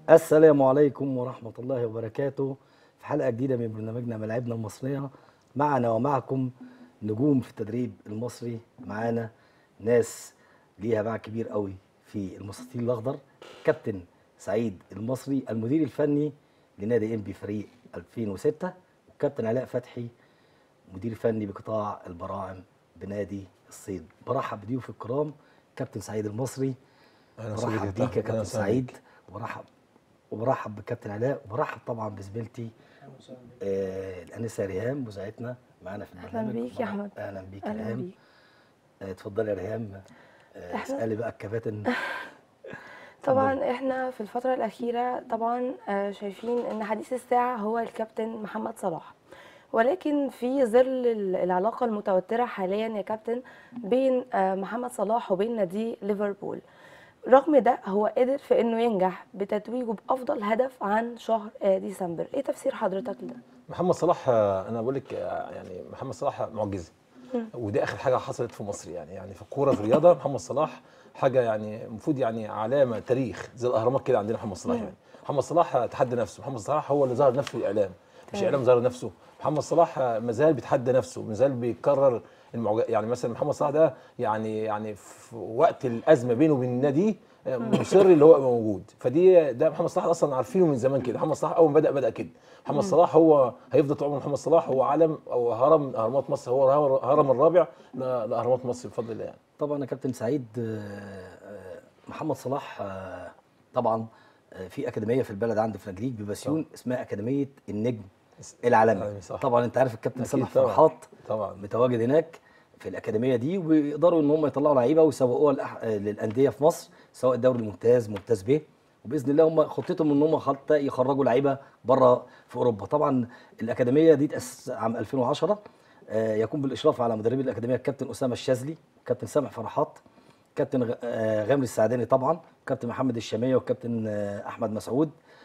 السلام عليكم ورحمة الله وبركاته في حلقة جديدة من برنامجنا ملاعبنا المصرية معنا ومعكم نجوم في التدريب المصري معانا ناس ليها باع كبير قوي في المستطيل الأخضر كابتن سعيد المصري المدير الفني لنادي انبي فريق 2006 وكابتن علاء فتحي مدير فني بقطاع البراعم بنادي الصيد برحب بضيوف الكرام كابتن سعيد المصري أهلا وسهلا برحب بيك بيك يا أهلا كابتن وسهلا سعيد بيك. وبرحب وبرحب بكابتن علاء وبرحب طبعا بزميلتي آه الانسه ريهام مذيعتنا معانا في أهلاً البرنامج بيك يا أحمد. اهلا بيك يا اهلا ريهام بيك آه، اتفضلي يا ريهام آه، إحنا- اسالي بقى الكباتن طبعا احنا في الفتره الاخيره طبعا آه، شايفين ان حديث الساعه هو الكابتن محمد صلاح ولكن في ظل ال- العلاقه المتوتره حاليا يا كابتن بين آه، محمد صلاح وبين نادي ليفربول رغم ده هو قدر في انه ينجح بتتويجه بافضل هدف عن شهر آه، ديسمبر ايه تفسير حضرتك لده محمد صلاح آه، انا بقول لك آه، يعني محمد صلاح معجزه ودي اخر حاجه حصلت في مصر يعني يعني في الكوره في الرياضه محمد صلاح حاجه يعني المفروض يعني علامه تاريخ زي الاهرامات كده عندنا محمد صلاح يعني محمد صلاح آه، تحدى نفسه محمد صلاح هو اللي ظهر نفسه الاعلام مش تمام. اعلام ظهر نفسه محمد صلاح آه، مازال بيتحدى نفسه مازال بيكرر المعج... يعني مثلا محمد صلاح ده يعني يعني في وقت الازمه بينه وبين النادي آه، مصر اللي هو يبقى موجود فدي ده محمد صلاح اصلا عارفينه من زمان كده محمد صلاح اول ما بدا بدا كده محمد صلاح هو هيفضل طول عمره محمد صلاح هو علم او هرم من اهرامات مصر هو الهرم الرابع ل- لاهرامات مصر بفضل الله يعني طبعا يا كابتن سعيد آه، آه، محمد صلاح آه، طبعا آه، في اكاديميه في البلد عنده في نجريج ببسيون اسمها اكاديميه النجم العالمي العالمي، صح. طبعا انت عارف الكابتن أكيد سامح طبعاً. فرحات طبعا متواجد هناك في الاكاديميه دي ويقدروا ان هم يطلعوا لعيبه ويسوقوها للأح- للانديه في مصر سواء الدوري الممتاز ممتاز ب وباذن الله هم خطتهم ان هم حتى يخرجوا لعيبه بره في اوروبا طبعا الاكاديميه دي تاسس عام 2010 آه، يقوم بالاشراف على مدربي الاكاديميه الكابتن اسامه الشاذلي كابتن سامح فرحات كابتن غ- آه، غامري السعداني طبعا كابتن محمد الشاميه وكابتن آه، احمد مسعود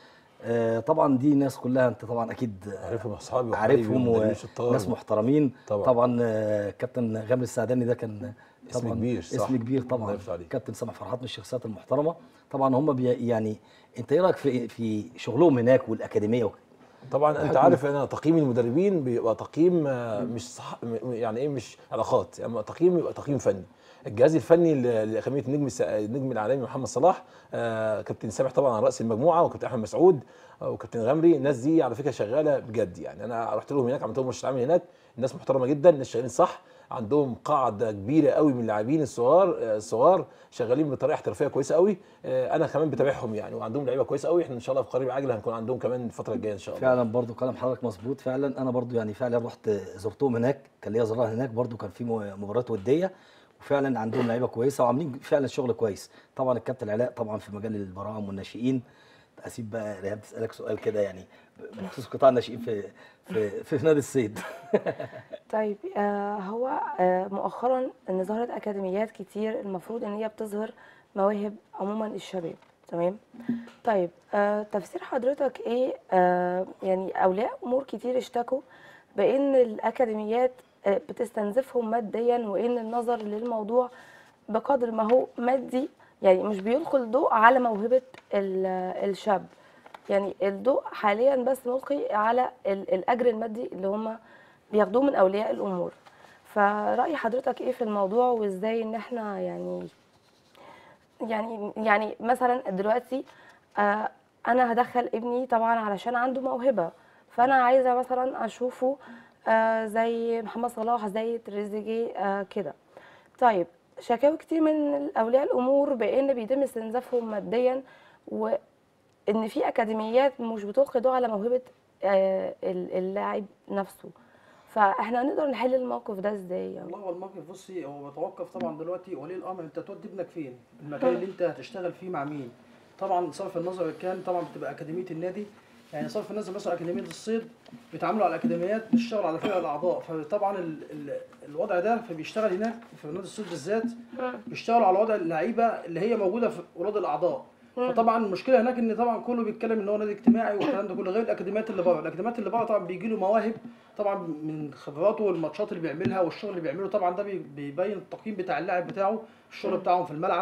آه، طبعا دي ناس كلها انت طبعا اكيد عارفهم اصحابي وحبايبي عارفهم ومدربين شطار وناس محترمين طبعا. طبعا, طبعا آه، كابتن غامر السعداني ده كان اسم طبعا كبير، صح. اسم كبير الله طبعا يفتح عليك. كابتن سامح فرحات من الشخصيات المحترمه طبعا هم بي يعني انت ايه رايك في في شغلهم هناك والاكاديميه وك- طبعا انت عارف انا تقييم المدربين بيبقى تقييم آه، مش صح م- يعني ايه مش علاقات يعني تقييم يبقى تقييم فني الجهاز الفني ل- لاكاديميه النجم الس- النجم العالمي محمد صلاح آه، كابتن سامح طبعا على راس المجموعه وكابتن احمد مسعود آه، وكابتن غمري الناس دي على فكره شغاله بجد يعني انا رحت لهم هناك عملت لهم ورشه عمل هناك الناس محترمه جدا الناس شغالين صح عندهم قاعده كبيره قوي من اللاعبين الصغار آه، الصغار شغالين بطريقه احترافيه كويسه قوي آه، انا كمان بتابعهم يعني وعندهم لعيبه كويسه قوي احنا ان شاء الله في قريب عاجل هنكون عندهم كمان الفتره الجايه ان شاء الله فعلا برضو كلام حضرتك مظبوط فعلا انا برضو يعني فعلا رحت زرتهم هناك كان ليا زياره هناك برضو كان في م- مباريات وديه وفعلا عندهم لعيبه كويسه وعاملين فعلا شغل كويس طبعا الكابتن علاء طبعا في مجال البراعم والناشئين اسيب بقى ريهام تسالك سؤال كده يعني بخصوص قطاع الناشئين في في في نادي الصيد طيب آه هو آه مؤخرا ان ظهرت اكاديميات كتير المفروض ان هي بتظهر مواهب عموما الشباب تمام طيب آه تفسير حضرتك ايه آه يعني اولياء امور كتير اشتكوا بان الاكاديميات آه بتستنزفهم ماديا وان النظر للموضوع بقدر ما هو مادي يعني مش بيلقي الضوء على موهبه ال- الشاب يعني الضوء حاليا بس ملقي على ال- الاجر المادي اللي هم بياخدوه من اولياء الامور فرأي حضرتك ايه في الموضوع وازاي ان احنا يعني يعني يعني مثلا دلوقتي آه انا هدخل ابني طبعا علشان عنده موهبة فانا عايزة مثلا اشوفه آه زي محمد صلاح زي تريزيجيه آه كده طيب شكاوي كتير من اولياء الامور بان بيتم استنزافهم ماديا وان في اكاديميات مش بتلقي ضوء على موهبة آه ال- اللاعب نفسه فاحنا هنقدر نحل الموقف ده ازاي يعني والله هو الموقف بصي هو بيتوقف طبعا دلوقتي ولي الامر انت تودي ابنك فين؟ المكان اللي انت هتشتغل فيه مع مين؟ طبعا صرف النظر كان طبعا بتبقى اكاديميه النادي يعني صرف النظر مثلا اكاديميه الصيد بيتعاملوا على الاكاديميات بالشغل على فرق الاعضاء فطبعا ال ال الوضع ده فبيشتغل هناك في نادي الصيد بالذات بيشتغلوا على وضع اللعيبه اللي هي موجوده في ولاد الاعضاء فطبعا المشكله هناك ان طبعا كله بيتكلم ان هو نادي اجتماعي والكلام ده كله غير الاكاديميات اللي بره الاكاديميات اللي بره طبعا بيجي له مواهب طبعا من خبراته والماتشات اللي بيعملها والشغل اللي بيعمله طبعا ده بي- بيبين التقييم بتاع اللاعب بتاعه الشغل بتاعهم في الملعب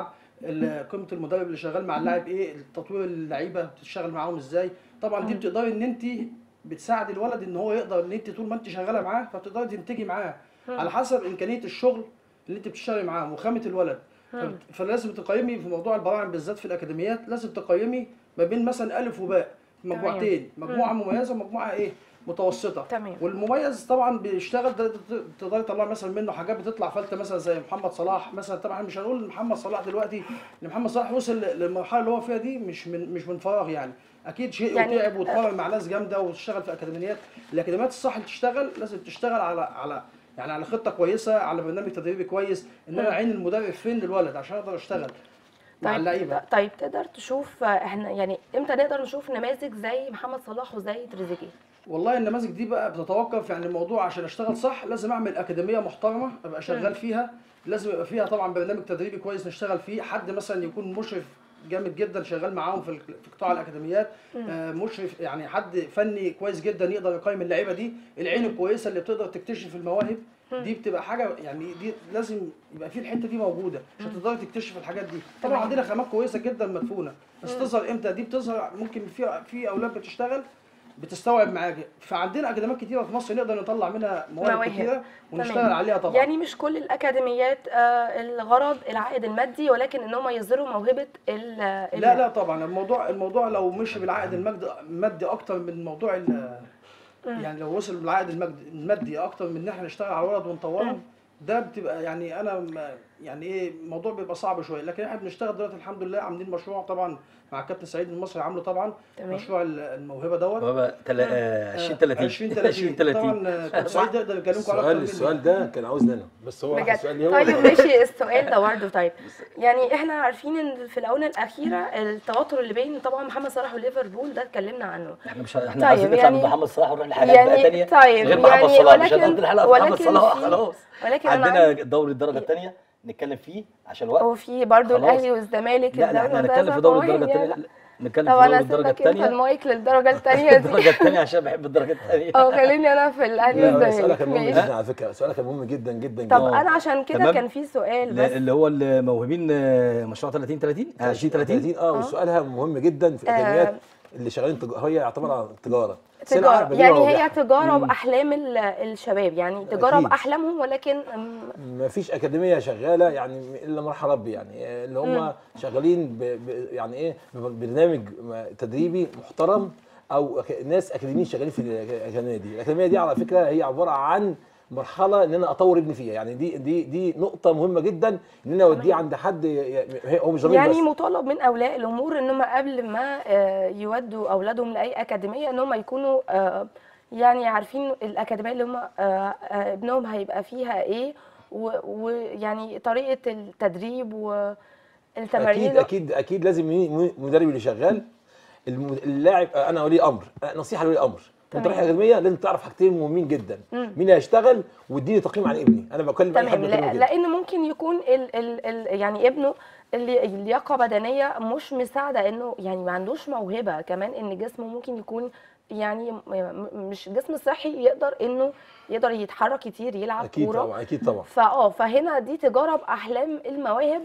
ال- قيمه المدرب اللي شغال مع اللاعب ايه تطوير اللعيبه بتشتغل معاهم ازاي طبعا دي بتقدري ان انت بتساعد الولد ان هو يقدر ان انت طول ما انت شغاله معاه فبتقدري تنتجي معاه على حسب امكانيه الشغل اللي انت بتشتغلي معاه وخامه الولد فبت- فلازم تقيمي في موضوع البراعم بالذات في الاكاديميات لازم تقيمي ما بين مثلا الف وباء مجموعتين مجموعه مميزه ومجموعه ايه متوسطه تمام. والمميز طبعا بيشتغل ده- ده- تقدري تطلع مثلا منه حاجات بتطلع فلته مثلا زي محمد صلاح مثلا طبعا مش هنقول محمد صلاح دلوقتي ان محمد صلاح وصل للمرحله اللي هو فيها دي مش من مش من فراغ يعني اكيد شيء يعني- وتعب واتمرن مع ناس جامده واشتغل في اكاديميات الاكاديميات الصح اللي تشتغل لازم تشتغل على على يعني على خطه كويسه على برنامج تدريبي كويس ان انا اعين المدرب فين للولد عشان اقدر اشتغل مع اللعيبه ط- طيب تقدر تشوف آه، احنا يعني امتى نقدر نشوف نماذج زي محمد صلاح وزي تريزيجيه والله النماذج دي بقى بتتوقف يعني الموضوع عشان اشتغل صح لازم اعمل اكاديميه محترمه ابقى شغال فيها لازم يبقى فيها طبعا برنامج تدريبي كويس نشتغل فيه حد مثلا يكون مشرف جامد جدا شغال معاهم في الك- في قطاع الاكاديميات آه مشرف يعني حد فني كويس جدا يقدر يقيم اللعيبه دي العين الكويسه اللي بتقدر تكتشف المواهب دي بتبقى حاجه يعني دي لازم يبقى في الحته دي موجوده عشان تقدري تكتشف الحاجات دي طبعا تمام. عندنا خامات كويسه جدا مدفونه بس تظهر امتى دي بتظهر ممكن في في اولاد بتشتغل بتستوعب معاك فعندنا اكاديميات كتيره في مصر نقدر نطلع منها مواهب مواهب. كتيره ونشتغل تمام. عليها طبعا يعني مش كل الاكاديميات آه، الغرض العائد المادي ولكن ان هم يظهروا موهبه ال ال- لا لا طبعا الموضوع الموضوع لو مشي بالعائد المادي المادي اكتر من موضوع ال- يعني لو وصل بالعائد المادي المادي اكتر من ان احنا نشتغل على الولد ونطورهم ده بتبقى يعني انا ما- يعني ايه الموضوع بيبقى صعب شويه لكن احنا بنشتغل دلوقتي الحمد لله عاملين مشروع طبعا مع الكابتن سعيد المصري عامله طبعا تمام. مشروع ال- الموهبه دوت بابا تلا- آه، 20 30 20 30 طبعا كابتن سعيد يقدر يكلمكم على السؤال اكتر السؤال مني ده كان عاوزني انا بس هو راح بجد السؤال ليه هو طيب ماشي السؤال ده برضه طيب يعني احنا عارفين ان في الاونه الاخيره التوتر اللي بين طبعا محمد صلاح وليفربول ده اتكلمنا عنه احنا مش احنا طيب، عايزين نطلع يعني- من محمد صلاح ونروح لحاجات يعني بقى تانية طيب، غير محمد يعني صلاح مش ولكن- هنقضي الحلقه في محمد ولكن صلاح في- خلاص ولكن أنا عندنا عايز- دوري الدرجه الثانيه نتكلم فيه عشان الوقت وفي برضه خلاص. الاهلي والزمالك لا لا احنا الدوري هنتكلم في الممتازة دوري قوية الدرجه يعني. الثانيه نتكلم طب في دوري انا الدرجه اسيبك انت الثانيه المايك للدرجه الثانيه الدرجه دي الثانيه عشان بحب الدرجه الثانيه اه خليني انا في الاهلي لا، لا، سؤالك والزمالك كان مهم ماشي جدا على فكره سؤالك كان مهم جدا جدا طب جدا انا عشان كده تمام. كان في سؤال لا، بس اللي هو الموهوبين آه، مشروع 30 30 آه، 20 30 اه وسؤالها مهم جدا في الاكاديميات اللي شغالين تج... هي يعتبر على تجاره سلعة تجارة بديلة يعني هي وبيعها. تجارة بأحلام ال- الشباب يعني تجارة أكيد. بأحلامهم ولكن أم، ما فيش اكاديميه شغاله يعني الا مرحله ربي يعني اللي هم شغالين ب... ب... يعني ايه ببرنامج تدريبي محترم او أك- ناس اكاديميين شغالين في الاكاديميه دي الاكاديميه دي على فكره هي عباره عن مرحله ان انا اطور ابني فيها يعني دي دي دي نقطه مهمه جدا ان انا اوديه عند حد ي- ي- هو مش ضمير يعني بس مطالب من أولياء الأمور إن هم قبل ما آه، يودوا أولادهم لأي أكاديمية إن هم يكونوا آه، يعني عارفين الأكاديمية اللي هم آه، آه، ابنهم هيبقى فيها إيه و- ويعني طريقة التدريب والتمارين اكيد اكيد اكيد لازم ي- مدرب اللي شغال الم- اللاعب انا ولي امر نصيحه لولي امر انت تمام. رايح الاكاديميه لازم تعرف حاجتين مهمين جدا مين هيشتغل واديني تقييم عن ابني انا بكلم اي حد تمام بكلمه لا- كده لان ممكن يكون ال ال ال يعني ابنه اللي اللياقه بدنيه مش مساعده انه يعني ما عندوش موهبه كمان ان جسمه ممكن يكون يعني م- م- مش جسم صحي يقدر انه يقدر يتحرك كتير يلعب اكيد كوره طبعا اكيد طبعا فاه فهنا دي تجاره باحلام المواهب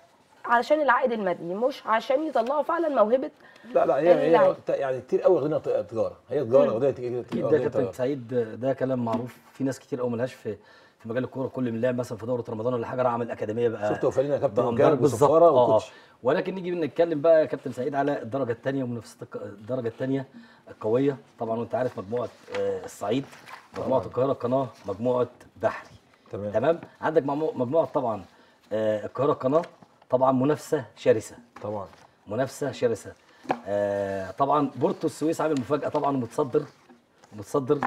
علشان العائد المادي مش عشان يطلعوا فعلا موهبه لا لا هي هي اللاعب. ت- يعني كتير قوي واخدينها ت- تجاره هي تجاره واخدينها ت- اكيد واخدينها ده كابتن تجارة. سعيد ده كلام معروف في ناس كتير قوي ملهاش في في مجال الكوره كل من لعب مثلا في دوره رمضان ولا حاجه راح عمل اكاديميه بقى شفت وفرينا يا كابتن بقى وجاب مدرب بالظبط وصفاره اه وكوتش ولكن نيجي نتكلم بقى يا كابتن سعيد على الدرجه الثانيه ومنافسه الك- الدرجه الثانيه القويه طبعا وانت عارف مجموعه آه، الصعيد مجموعه القاهره القناه مجموعه بحري تمام. تمام عندك مجموعه مجموعة طبعا آه، القاهره القناه طبعا منافسه شرسه طبعا منافسه شرسه آه طبعا بورتو السويس عامل مفاجاه طبعا ومتصدر متصدر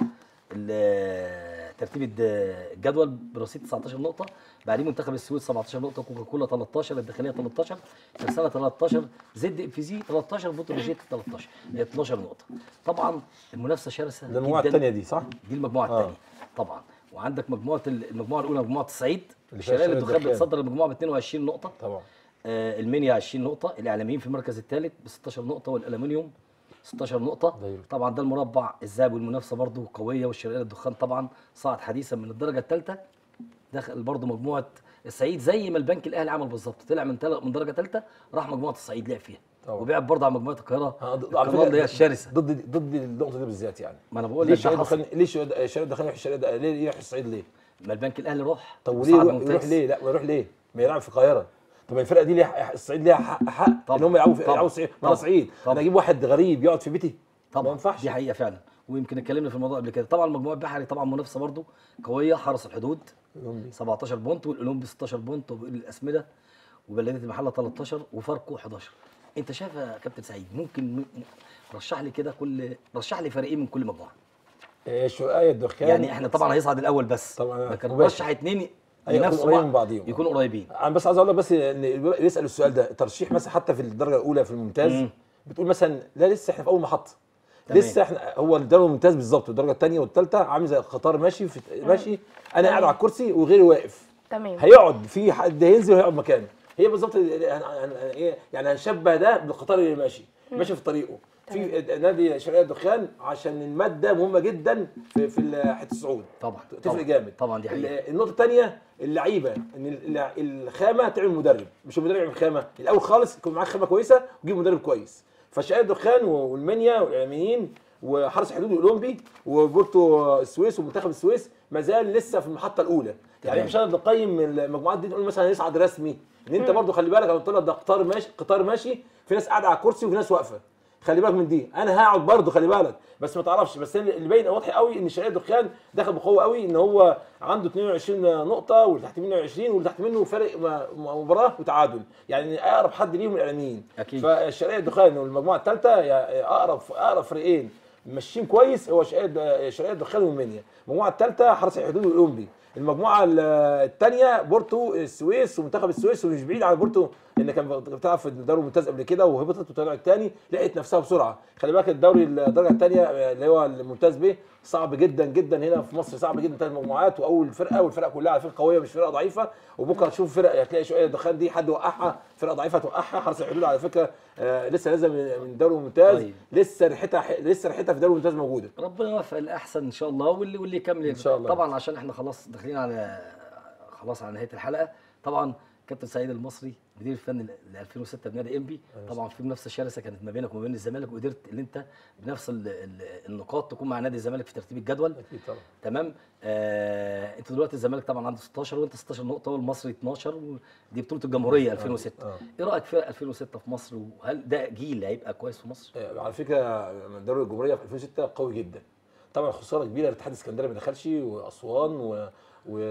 ال- ترتيب الد- الجدول برصيد 19 نقطه بعدين منتخب السويس 17 نقطه كوكاكولا 13 الداخليه 13 ترسانه 13 زد اف زي 13 بوتروجيت 13 هي 12 نقطه طبعا المنافسه شرسه ده المجموعه جداً. الثانيه دي صح؟ دي المجموعه آه. الثانيه طبعا وعندك مجموعه ال- المجموعه الاولى مجموعه الصعيد اللي فيها شلال شلال الدخان الدخان. بتصدر المجموعه ب 22 نقطه طبعا آه، المنيا 20 نقطة، الإعلاميين في المركز الثالث ب 16 نقطة والألمنيوم 16 نقطة، دايرة. طبعا ده المربع الذهبي والمنافسة برضه قوية والشرقية الدخان طبعا صعد حديثا من الدرجة الثالثة دخل برضه مجموعة الصعيد زي ما البنك الاهلي عمل بالظبط طلع من تل... من درجه ثالثه راح مجموعه الصعيد لعب فيها طبعا. وبعد برضه على مجموعه القاهره آه، ضد- على القناه اللي هي فكرة الشرسه ضد ضد النقطه دي بالذات يعني ما انا بقول ليه لك ده الشريط حصل. دخلني ليه الشريط دخلني يروح الشريط ليه يروح الصعيد ليه؟ ما البنك الاهلي راح طب وليه وصعد يروح, ممتاز. يروح ليه؟ لا ما يروح ليه؟ ما يلعب في القاهره طب الفرقه دي ليها حق- الصعيد ليها حق, حق طبعا. ان هم يلعبوا في طبعا. يلعبوا صعيد ما طبعا. انا صعيد طبعا. انا اجيب واحد غريب يقعد في بيتي طبعا ما ينفعش دي حقيقه فعلا ويمكن اتكلمنا في الموضوع قبل كده طبعا مجموعه بحري طبعا منافسه برضه قويه حرس الحدود الأولمبي. 17 بونت والاولمبي 16 بونت والاسمده وبلديه المحله 13 وفاركو 11 انت شايف يا كابتن سعيد ممكن م- م- رشح لي كده كل رشح لي فريقين من كل مجموعه آه، شويه الدخان يعني احنا طبعا هيصعد الاول بس طبعا، لكن مباشر. رشح اثنين أيوة، يكونوا ينافسوا قريبين بعض من بعضيهم. يكونوا قريبين انا بس عايز اقول لك بس ان اللي يسال السؤال ده ترشيح مثلا حتى في الدرجه الاولى في الممتاز مم. بتقول مثلا لا لسه احنا في اول محطه تمام. لسه احنا هو الدرجه الممتاز بالظبط والدرجه الثانيه والثالثه عامل زي قطار ماشي في ماشي انا قاعد على الكرسي وغيري واقف تمام هيقعد في حد هينزل وهيقعد مكانه هي بالظبط ال- هن- هن- ايه يعني هنشبه ده بالقطار اللي ماشي ماشي في طريقه في نادي شرقيه الدخان عشان الماده مهمه جدا في في حته الصعود طبعا تفرق طبعا. جامد طبعا دي حقيقه ال- النقطه الثانيه اللعيبه ان ال- الخامه تعمل مدرب مش المدرب يعمل خامه الاول خالص يكون معاك خامه كويسه وتجيب مدرب كويس فشقاق الدخان والمنيا والاعلاميين وحرس الحدود والاولمبي وبورتو السويس ومنتخب السويس ما زال لسه في المحطه الاولى يعني تمام. مش هنقدر نقيم المجموعات دي نقول مثلا هيصعد رسمي ان انت برضو خلي بالك انا قلت لك ده قطار ماشي قطار ماشي في ناس قاعده على الكرسي وفي ناس واقفه خلي بالك من دي انا هقعد برضه خلي بالك بس ما تعرفش بس اللي باين واضح قوي ان شرقيه الدخان دخل بقوه قوي ان هو عنده 22 نقطه واللي تحت منه 20 واللي تحت منه فرق م- م- مباراه وتعادل يعني اقرب حد ليهم الاعلاميين أكيد. فالشرقيه الدخان والمجموعه الثالثه اقرب اقرب فريقين ماشيين كويس هو شرقيه شرقيه الدخان والمنيا المجموعه الثالثه حرس الحدود والاولمبي المجموعه الثانيه بورتو السويس ومنتخب السويس ومش بعيد عن بورتو لان كان بتلعب في الدوري الممتاز قبل كده وهبطت وطلعت تاني لقيت نفسها بسرعه خلي بالك الدوري الدرجه الثانيه اللي هو الممتاز ب صعب جدا جدا هنا في مصر صعب جدا ثلاث مجموعات واول فرقه والفرقه كلها على فكره قويه مش فرقه ضعيفه وبكره تشوف فرق هتلاقي شويه الدخان دي حد وقعها فرقه ضعيفه توقعها حرس الحدود على فكره آه لسه نازله من من الدوري الممتاز طيب. لسه ريحتها لسه ريحتها في الدوري الممتاز موجوده ربنا يوفق الاحسن ان شاء الله واللي واللي يكمل إن شاء الله. طبعا عشان احنا خلاص داخلين على خلاص على نهايه الحلقه طبعا كابتن سعيد المصري مدير الفني ل 2006 بنادي انبي طبعا في منافسه شرسه كانت ما بينك وما بين الزمالك وقدرت ان انت بنفس ال- ال- النقاط تكون مع نادي الزمالك في ترتيب الجدول اكيد طبعا تمام آه انت دلوقتي الزمالك طبعا عنده 16 وانت 16 نقطه والمصري 12 ودي بطوله الجمهوريه 2006 آه. ايه رايك في 2006 في مصر وهل ده جيل هيبقى كويس في مصر؟ آه، على فكره من دوري الجمهوريه في 2006 قوي جدا طبعا خساره كبيره الاتحاد الاسكندري ما دخلش واسوان و... و...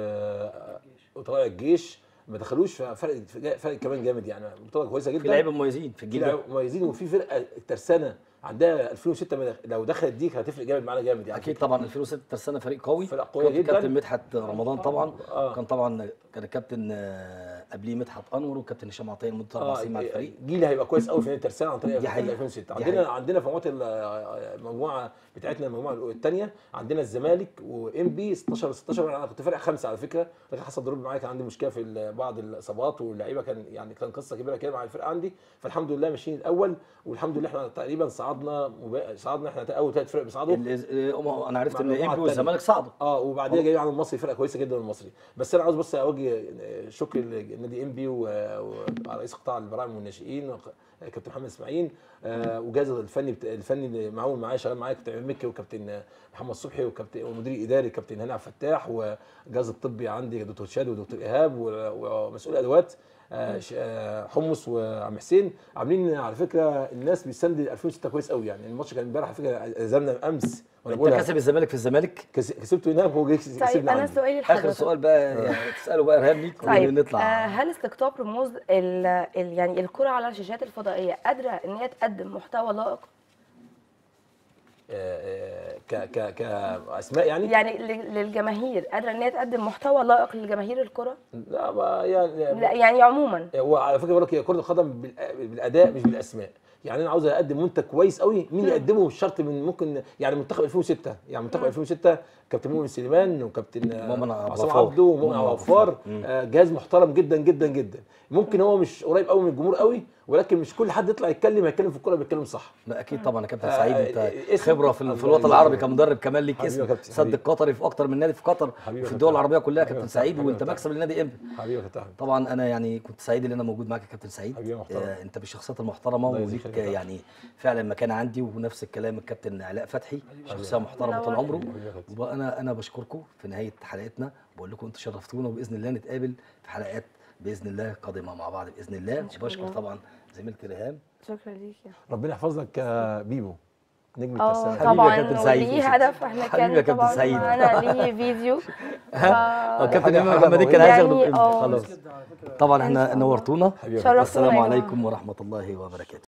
وطلائع الجيش ما دخلوش فرق فرق كمان جامد يعني بطوله كويسه جدا في لعيبه مميزين في في الجيل ده لعيبه مميزين وفي فرقه ترسانه عندها 2006 ما دخ- لو دخلت دي هتفرق جامد معانا جامد يعني اكيد طبعا 2006 ترسانة فريق قوي فرق قوية كان جدا. كابتن مدحت رمضان طبعا آه. كان طبعا كان الكابتن آه، قبليه مدحت انور وكابتن هشام عطيه لمده اربع سنين مع الفريق جيل هيبقى كويس قوي في نادي الترسانه عن طريق دي حقيقة. 2006 دي عندنا حقيقة. عندنا في مجموعه ال- المجموعه بتاعتنا المجموعه الثانيه عندنا الزمالك وام بي 16 16 انا كنت فارق خمسه على فكره لكن حصل ضروب معايا كان عندي مشكله في ال- بعض الاصابات واللعيبه كان يعني كان قصه كبيره كده مع الفرقه عندي فالحمد لله ماشيين الاول والحمد لله احنا تقريبا صعدنا مبا... صعدنا احنا اول ثلاث فرق بيصعدوا ال- آه، انا عرفت مع ان المجموعة انبي التانية. والزمالك صعدوا اه وبعديها جاي على المصري فرقه كويسه جدا المصري بس انا عاوز بس اوجه شكر لنادي انبي ورئيس قطاع البراعم والناشئين وق- كابتن محمد اسماعيل آه، وجهاز الفني بتا- الفني اللي معاهم معايا شغال معايا كابتن عماد مكي وكابتن محمد صبحي وكابتن ومدير الاداري كابتن هاني عبد الفتاح والجهاز الطبي عندي دكتور شادي ودكتور ايهاب و- ومسؤول ادوات آه، ش- آه، حمص وعم حسين عاملين على فكره الناس بتسند 2006 كويس قوي يعني الماتش كان امبارح على فكره زمنا امس وانا انت بقولها كسب الزمالك في الزمالك كس- كسبته هناك وهو جاي كسبنا طيب انا عندي. سؤالي اخر لحضرتك سؤال بقى يعني تساله بقى ارهاب ليك طيب ونطلع آه هل استقطاب رموز ال ال يعني الكرة على الشاشات الفضائية قادرة ان هي تقدم محتوى لائق آه، ك ك كاسماء يعني يعني ل- للجماهير قادرة ان هي تقدم محتوى لائق لجماهير الكرة لا ما يعني لا يعني عموما هو على فكره بقول لك هي كره القدم بالأ- بالاداء مش بالاسماء يعني انا عاوز اقدم منتج كويس قوي مين اللي يقدمه مش شرط من ممكن يعني منتخب 2006 يعني منتخب 2006 كابتن مؤمن سليمان وكابتن آه، مؤمن عبد عصام الغفار. عبده ومؤمن مؤمن عبد عبد الغفار. الغفار آه، جهاز محترم جدا جدا جدا ممكن هو مش قريب قوي من الجمهور قوي ولكن مش كل حد يطلع يتكلم يتكلم في الكوره بيتكلم صح لا اكيد طبعا يا كابتن آه، سعيد آه، انت اسم- خبره في, في الله الوطن العربي يبارك. كمدرب كمان ليك حبيبي يا اسم كابتن، سد حبيبي. القطري في اكتر من نادي في قطر حبيبي يا وفي الدول كابتن. العربيه كلها حبيبي يا كابتن كابتن، سعيد حبيبي يا وانت كابتن. مكسب للنادي امبي حبيبي يا كابتن طبعا انا يعني كنت سعيد ان انا موجود معاك يا كابتن سعيد حبيبي يا محترم. آه انت من الشخصيات المحترمه الله وليك يجزيك خير. يعني فعلا مكان عندي ونفس الكلام الكابتن علاء فتحي شخصيه محترمه طول عمره حبيبي يا كابتن. وانا انا بشكركم في نهايه حلقتنا بقول لكم انتوا شرفتونا وباذن الله نتقابل في حلقات باذن الله قادمه مع بعض باذن الله إن شاء وبشكر الله. طبعا زميلتي ريهام شكرا ليك يا ربنا يحفظ لك يا بيبو نجم اه الترسانة حبيبي يا طبعا كابتن سعيد. وليه هدف احنا حبيبي يا كان كابتن طبعا سعيد. معانا ليه فيديو اه ف- كابتن حاجة- امام حاجة محمدين كان عايز يعني ياخده اه. خلاص جدا على فكره طبعا إن احنا شاء الله. نورتونا حبيبي يا شرفتونا والسلام يا جماعة. عليكم ورحمه الله وبركاته